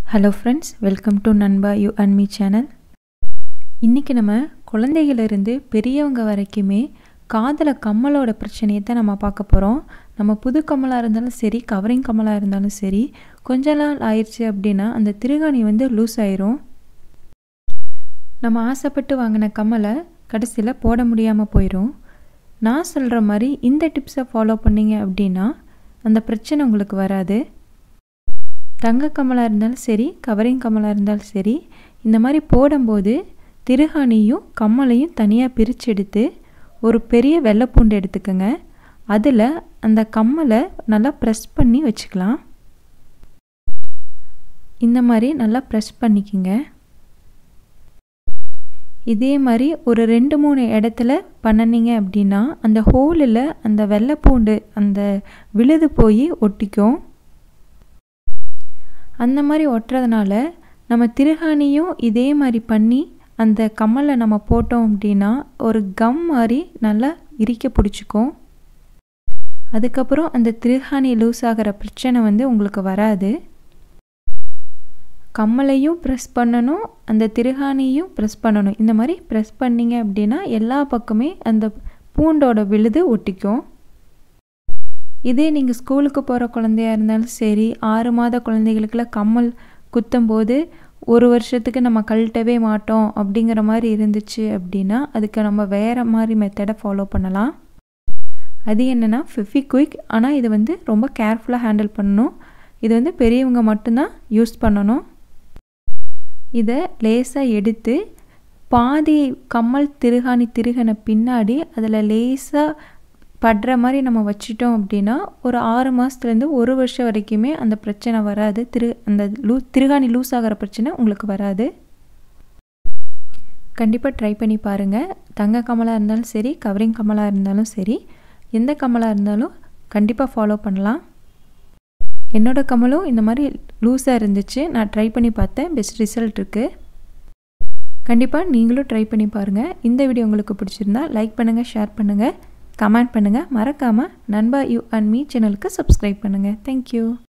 hello friends welcome to நண்பா you and me channel இன்றைக்கி நம்ம குழந்தைகளிலிருந்து பெரியவங்க வரைக்குமே காதில் கம்மலோட பிரச்சனையை தான் நம்ம பார்க்க போகிறோம் நம்ம புது கம்மலாக இருந்தாலும் சரி கவரிங் கம்மலாக இருந்தாலும் சரி கொஞ்ச நாள் ஆயிடுச்சு அப்படின்னா அந்த திருகாணி வந்து லூஸ் ஆயிரும் நம்ம ஆசைப்பட்டு வாங்கின கம்மலை கடைசியில் போட முடியாமல் போயிடும் நான் சொல்கிற மாதிரி இந்த டிப்ஸை ஃபாலோ பண்ணீங்க அப்படின்னா அந்த பிரச்சனை உங்களுக்கு வராது தங்க கமலாக இருந்தாலும் சரி கவரிங் கமலாக இருந்தாலும் சரி இந்த மாதிரி போடும்போது திருகாணியும் கம்மலையும் தனியாக பிரித்து எடுத்து ஒரு பெரிய வெள்ளைப்பூண்டு எடுத்துக்கோங்க அதில் அந்த கம்மலை நல்லா ப்ரெஸ் பண்ணி வச்சுக்கலாம் இந்த மாதிரி நல்லா ப்ரெஸ் பண்ணிக்கோங்க இதே மாதிரி ஒரு ரெண்டு மூணு இடத்துல பண்ணினீங்க அப்படின்னா அந்த ஹோலில் அந்த வெள்ளைப்பூண்டு அந்த விழுது போய் ஒட்டிக்கும் அந்த மாதிரி ஒட்டுறதுனால நம்ம திருகாணியும் இதே மாதிரி பண்ணி அந்த கம்மலை நம்ம போட்டோம் அப்படின்னா ஒரு கம் மாதிரி நல்லா இரிக்க பிடிச்சிக்கும் அதுக்கப்புறம் அந்த திருகாணி லூஸ் ஆகிற பிரச்சனை வந்து உங்களுக்கு வராது கம்மலையும் ப்ரெஸ் பண்ணணும் அந்த திருகாணியும் ப்ரெஸ் பண்ணணும் இந்த மாதிரி ப்ரெஸ் பண்ணிங்க அப்படின்னா எல்லா பக்கமே அந்த பூண்டோட விழுது ஒட்டிக்கும் இதே நீங்கள் ஸ்கூலுக்கு போகிற குழந்தையா இருந்தாலும் சரி ஆறு மாத குழந்தைகளுக்குலாம் கம்மல் குத்தும்போது ஒரு வருஷத்துக்கு நம்ம கழட்டவே மாட்டோம் அப்படிங்கிற மாதிரி இருந்துச்சு அப்படின்னா அதுக்கு நம்ம வேறு மாதிரி மெத்தடை ஃபாலோ பண்ணலாம் அது என்னென்னா ஃபிஃபிக்விக் ஆனால் இது வந்து ரொம்ப கேர்ஃபுல்லாக ஹேண்டில் பண்ணணும் இது வந்து பெரியவங்க மட்டும்தான் யூஸ் பண்ணணும் இதை லேசாக எடுத்து பாதி கம்மல் திருகாணி திருகனை பின்னாடி அதில் லேசாக படுற மாதிரி நம்ம வச்சிட்டோம் அப்படின்னா ஒரு ஆறு மாதத்துலேருந்து ஒரு வருஷம் வரைக்குமே அந்த பிரச்சனை வராது திரு அந்த லூ திருகாணி லூஸ் ஆகிற பிரச்சனை உங்களுக்கு வராது கண்டிப்பாக ட்ரை பண்ணி பாருங்கள் தங்க கமலாக இருந்தாலும் சரி கவரிங் கமலாக இருந்தாலும் சரி எந்த கமலாக இருந்தாலும் கண்டிப்பாக ஃபாலோ பண்ணலாம் என்னோடய கமலும் இந்த மாதிரி லூஸாக இருந்துச்சு நான் ட்ரை பண்ணி பார்த்தேன் பெஸ்ட் ரிசல்ட் இருக்குது கண்டிப்பாக நீங்களும் ட்ரை பண்ணி பாருங்கள் இந்த வீடியோ உங்களுக்கு பிடிச்சிருந்தா லைக் பண்ணுங்கள் ஷேர் பண்ணுங்கள் கமெண்ட் பண்ணுங்கள் மறக்காமல் நண்பா யூ அண்ட் மீ சேனலுக்கு சப்ஸ்கிரைப் பண்ணுங்கள் தேங்க்யூ